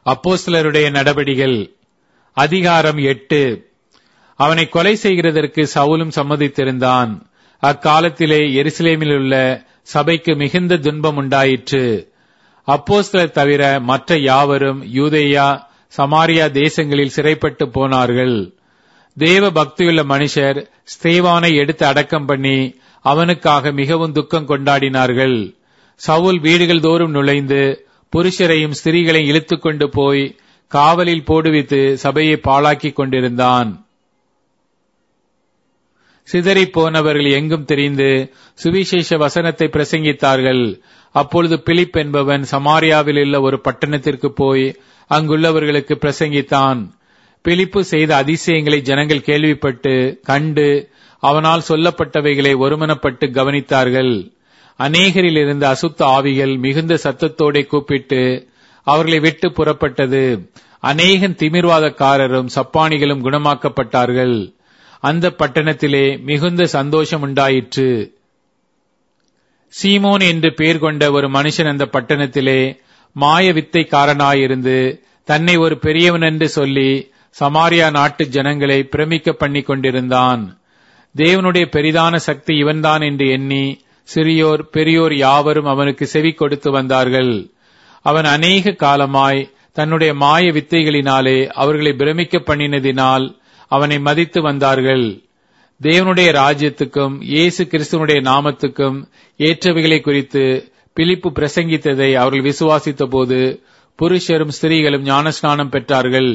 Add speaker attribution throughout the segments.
Speaker 1: அப்போஸ்தலருடைய நடபடிகள் அதிகாரம் எட்டு அவனை கொலை செய்கிறதற்கு சவுலும் சம்மதித்திருந்தான் அக்காலத்திலே எருசலேமில் உள்ள சபைக்கு மிகுந்த துன்பம் உண்டாயிற்று அப்போஸ்தலர் தவிர மற்ற யாவரும் யூதேயா சமாரியா தேசங்களில் சிறைப்பட்டு போனார்கள் தேவ பக்தியுள்ள மனுஷர் ஸ்தேவானை எடுத்து அடக்கம் பண்ணி அவனுக்காக மிகவும் துக்கம் கொண்டாடினார்கள் சவுல் வீடுகள் தோறும் நுழைந்து புருஷரையும் ஸ்திரீகளையும் இழுத்துக் கொண்டு போய் காவலில் போடுவித்து சபையை பாழாக்கிக் கொண்டிருந்தான் சிதறிப் போனவர்கள் எங்கும் தெரிந்து சுவிசேஷ வசனத்தை பிரசங்கித்தார்கள் அப்பொழுது பிலிப் என்பவன் சமாரியாவில் உள்ள ஒரு பட்டணத்திற்கு போய் அங்குள்ளவர்களுக்கு பிரசங்கித்தான் பிலிப்பு செய்த அதிசயங்களை ஜனங்கள் கேள்விப்பட்டு கண்டு அவனால் சொல்லப்பட்டவைகளை ஒருமனப்பட்டு கவனித்தார்கள் அநேகரில் இருந்த அசுத்த ஆவிகள் மிகுந்த சத்தத்தோടെ கூப்பிட்டு அவர்களை விட்டு புறப்பட்டது அநேகன் திமிர்வாதக்காரரும் சப்பானிகளும் குணமாக்கப்பட்டார்கள் அந்த பட்டணத்திலே மிகுந்த சந்தோஷம் உண்டாயிற்று சீமோன் என்று பெயர் கொண்ட ஒரு மனுஷன் அந்த பட்டணத்திலே மாய வித்தைக்காரனாயிருந்து தன்னை ஒரு பெரியவன் என்று சொல்லி சமாரியா நாட்டு ஜனங்களை பிரமிக்க பண்ணி கொண்டிருந்தான் தேவனுடைய பெரிதான சக்தி இவன்தான் என்று எண்ணி சிறியோர் பெரியோர் யாவரும் அவனுக்கு செவி கொடுத்து வந்தார்கள் அவன் அநேக காலமாய் தன்னுடைய மாய வித்தைகளினாலே அவர்களை பிரமிக்க பண்ணினதினால் அவனை மதித்து வந்தார்கள் தேவனுடைய ராஜ்யத்துக்கும் இயேசு கிறிஸ்துவனுடைய நாமத்துக்கும் ஏற்றவைகளை குறித்து பிலிப்பு பிரசங்கித்ததை அவர்கள் விசுவாசித்த போது புருஷரும் ஸ்திரீகளும் ஞானஸ்நானம் பெற்றார்கள்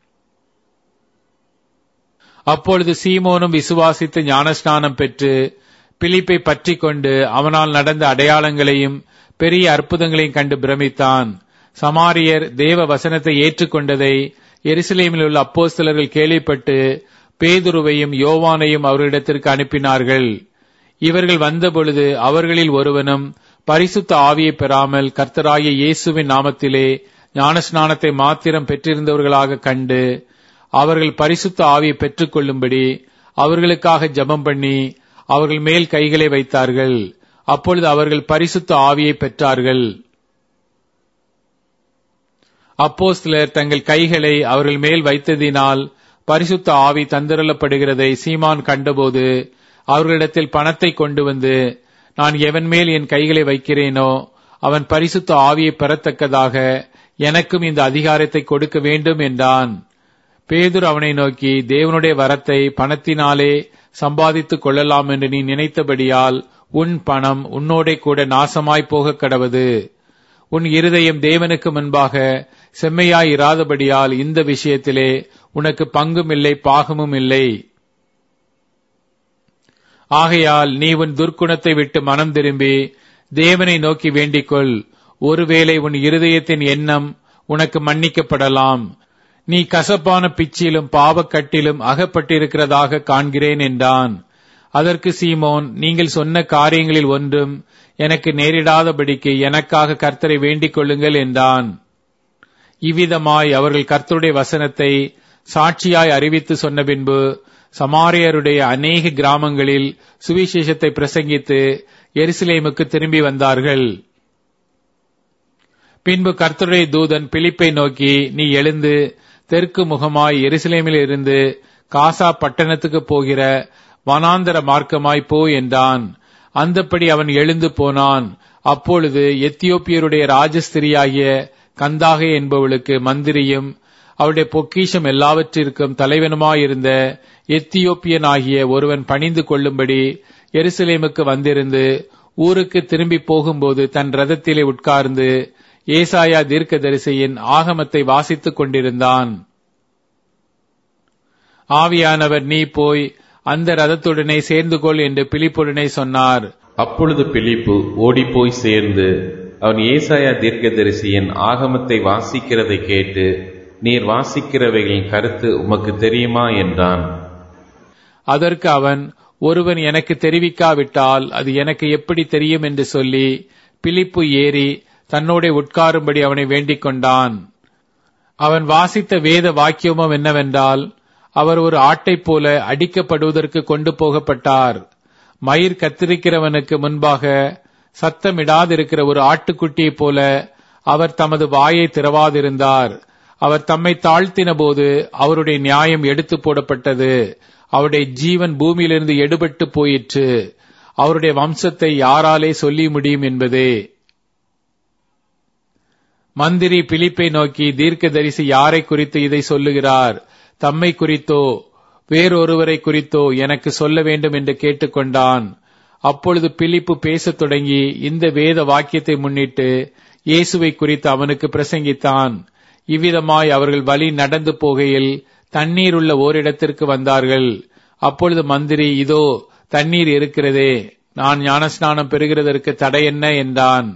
Speaker 1: அப்பொழுது சீமோனும் விசுவாசித்து ஞானஸ்நானம் பெற்று பிலிப்பை பற்றி கொண்டு அவனால் நடந்த அடையாளங்களையும் பெரிய அற்புதங்களையும் கண்டு பிரமித்தான் சமாரியர் தேவ வசனத்தை ஏற்றுக்கொண்டதை எருசலேமில் உள்ள அப்போஸ்தலர்கள் கேள்விப்பட்டு பேதுருவையும் யோவானையும் அவர்களிடத்திற்கு அனுப்பினார்கள் இவர்கள் வந்தபொழுது அவர்களில் ஒருவனும் பரிசுத்த ஆவியை பெறாமல் கர்த்தராகிய இயேசுவின் நாமத்திலே ஞானஸ்நானத்தை மாத்திரம் பெற்றிருந்தவர்களாக கண்டு அவர்கள் பரிசுத்த ஆவியை பெற்றுக்கொள்ளும்படி அவர்களுக்காக ஜெபம் பண்ணி அவர்கள் மேல் கைகளை வைத்தார்கள் அப்பொழுது அவர்கள் பரிசுத்த ஆவியை பெற்றார்கள் அப்போஸ்தலர் தங்கள் கைகளை அவர்கள் மேல் வைத்ததினால் பரிசுத்த ஆவி தந்திரலப்படுகிறதை சீமான் கண்டபோது அவர்களிடத்தில் பணத்தை கொண்டு வந்து நான் எவன் மேல் என் கைகளை வைக்கிறேனோ அவன் பரிசுத்த ஆவியை பெறத்தக்கதாக எனக்கும் இந்த அதிகாரத்தை கொடுக்க வேண்டும் என்றான் பேதுரு அவனை நோக்கி தேவனுடைய வரத்தை பணத்தினாலே சம்பாதித்துக் கொள்ளலாம் என்று நீ நினைத்தபடியால் உன் பணம் உன்னோடே கூட நாசமாய் போக கடவது உன் இருதயம் தேவனுக்கு முன்பாக செம்மையாய் இராதபடியால் இந்த விஷயத்திலே உனக்கு பங்கும் இல்லை பாகமும் இல்லை ஆகையால் நீ உன் துர்க்குணத்தை விட்டு மனம் திரும்பி தேவனை நோக்கி வேண்டிக்கொள் ஒருவேளை உன் இருதயத்தின் எண்ணம் உனக்கு மன்னிக்கப்படலாம் நீ கசப்பான பிச்சிலும் பாவக்கட்டிலும் அகப்பட்டிருக்கிறதாக காண்கிறேன் என்றான் அதற்கு சீமோன் நீங்கள் சொன்ன காரியங்களில் ஒன்றும் எனக்கு நேரிடாதபடிக்கு எனக்காக கர்த்தரை வேண்டிக் கொள்ளுங்கள் என்றான் இவ்விதமாய் அவர்கள் கர்த்தருடைய வசனத்தை சாட்சியாய் அறிவித்து சொன்ன பின்பு சமாரியருடைய அநேக கிராமங்களில் சுவிசேஷத்தை பிரசங்கித்து எருசலேமுக்கு திரும்பி வந்தார்கள் பின்பு கர்த்தருடைய தூதன் பிலிப்பை நோக்கி நீ எழுந்து தெற்கு முகமாய் எருசலேமில் இருந்து காசா பட்டணத்துக்கு போகிற வனாந்தர மார்க்கமாய் போ என்றான் அந்தப்படி அவன் எழுந்து போனான் அப்பொழுது எத்தியோப்பியருடைய ராஜஸ்திரியாகிய கந்தாகை என்பவளுக்கு மந்திரியும் அவருடைய பொக்கிஷம் எல்லாவற்றிற்கும் தலைவனுமாயிருந்த எத்தியோப்பியன் ஆகிய ஒருவன் பணிந்து கொள்ளும்படி எருசலேமுக்கு வந்திருந்து ஊருக்கு திரும்பி போகும்போது தன் ரதத்திலே உட்கார்ந்து ஏசாயா தீர்க்கதரிசியின் ஆகமத்தை வாசித்துக் கொண்டிருந்தான் ஆவியானவர் நீ போய் அந்த ரதத்துடனே சேர்ந்து கொள் என்று பிலிப்புடனே சொன்னார்
Speaker 2: அப்பொழுது பிலிப்பு ஓடிப்போய் சேர்ந்து அவன் ஏசாயா தீர்க்கதரிசியின் ஆகமத்தை வாசிக்கிறதை கேட்டு நீர் வாசிக்கிறவைகளின் கருத்து உமக்கு தெரியுமா என்றான்
Speaker 1: அதற்கு அவன் ஒருவன் எனக்கு தெரிவிக்காவிட்டால் அது எனக்கு எப்படி தெரியும் என்று சொல்லி பிலிப்பு ஏறி தன்னோட உட்காரும்படி அவனை வேண்டிக் கொண்டான் அவன் வாசித்த வேத வாக்கியமும் என்னவென்றால் அவர் ஒரு ஆட்டைப் போல அடிக்கப்படுவதற்கு கொண்டு போகப்பட்டார் மயிர் கத்திரிக்கிறவனுக்கு முன்பாக சத்தமிடாதிருக்கிற ஒரு ஆட்டுக்குட்டியைப் போல அவர் தமது வாயை திறவாதிருந்தார் அவர் தம்மை தாழ்த்தின போது அவருடைய நியாயம் எடுத்து போடப்பட்டது அவருடைய ஜீவன் பூமியிலிருந்து எடுபட்டு போயிற்று அவருடைய வம்சத்தை யாராலே சொல்லி முடியும் என்பதே மந்திரி பிலிப்பை நோக்கி தீர்க்கதரிசி யாரை குறித்து இதை சொல்லுகிறார் தம்மை குறித்தோ வேறொருவரை குறித்தோ எனக்கு சொல்ல வேண்டும் என்று கேட்டுக்கொண்டான் அப்பொழுது பிலிப்பு பேசத் தொடங்கி இந்த வேத வாக்கியத்தை முன்னிட்டு இயேசுவை குறித்து அவனுக்கு பிரசங்கித்தான் இவ்விதமாய் அவர்கள் வழி நடந்து போகையில் தண்ணீர் உள்ள ஓரிடத்திற்கு வந்தார்கள் அப்பொழுது மந்திரி இதோ தண்ணீர் இருக்கிறதே நான் ஞானஸ்நானம் பெறுகிறதற்கு தடை என்ன என்றான்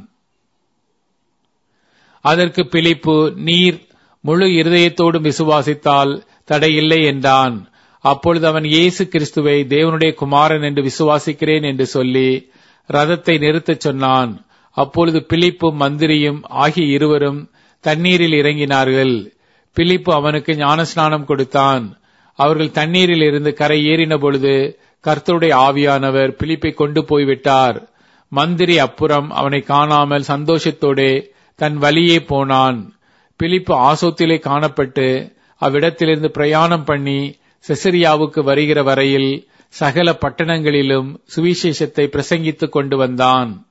Speaker 1: அதற்கு பிலிப்பு நீர் முழு இருதயத்தோடும் விசுவாசித்தால் தடையில்லை என்றான் அப்பொழுது அவன் இயேசு கிறிஸ்துவை தேவனுடைய குமாரன் என்று விசுவாசிக்கிறேன் என்று சொல்லி ரதத்தை நிறுத்தச் சொன்னான் அப்பொழுது பிலிப்பும் மந்திரியும் ஆகிய இருவரும் தண்ணீரில் இறங்கினார்கள் பிலிப்பு அவனுக்கு ஞானஸ்நானம் கொடுத்தான் அவர்கள் தண்ணீரில் இருந்து கரை ஏறின பொழுது கர்த்தருடைய ஆவியானவர் பிலிப்பை கொண்டு போய்விட்டார் மந்திரி அப்புறம் அவனை காணாமல் சந்தோஷத்தோடே தன் வழியே போனான் பிலிப்பு ஆசோத்திலே காணப்பட்டு அவ்விடத்திலிருந்து பிரயாணம் பண்ணி செசரியாவுக்கு வருகிற வரையில் சகல பட்டணங்களிலும் சுவிசேஷத்தை பிரசங்கித்துக் கொண்டு வந்தான்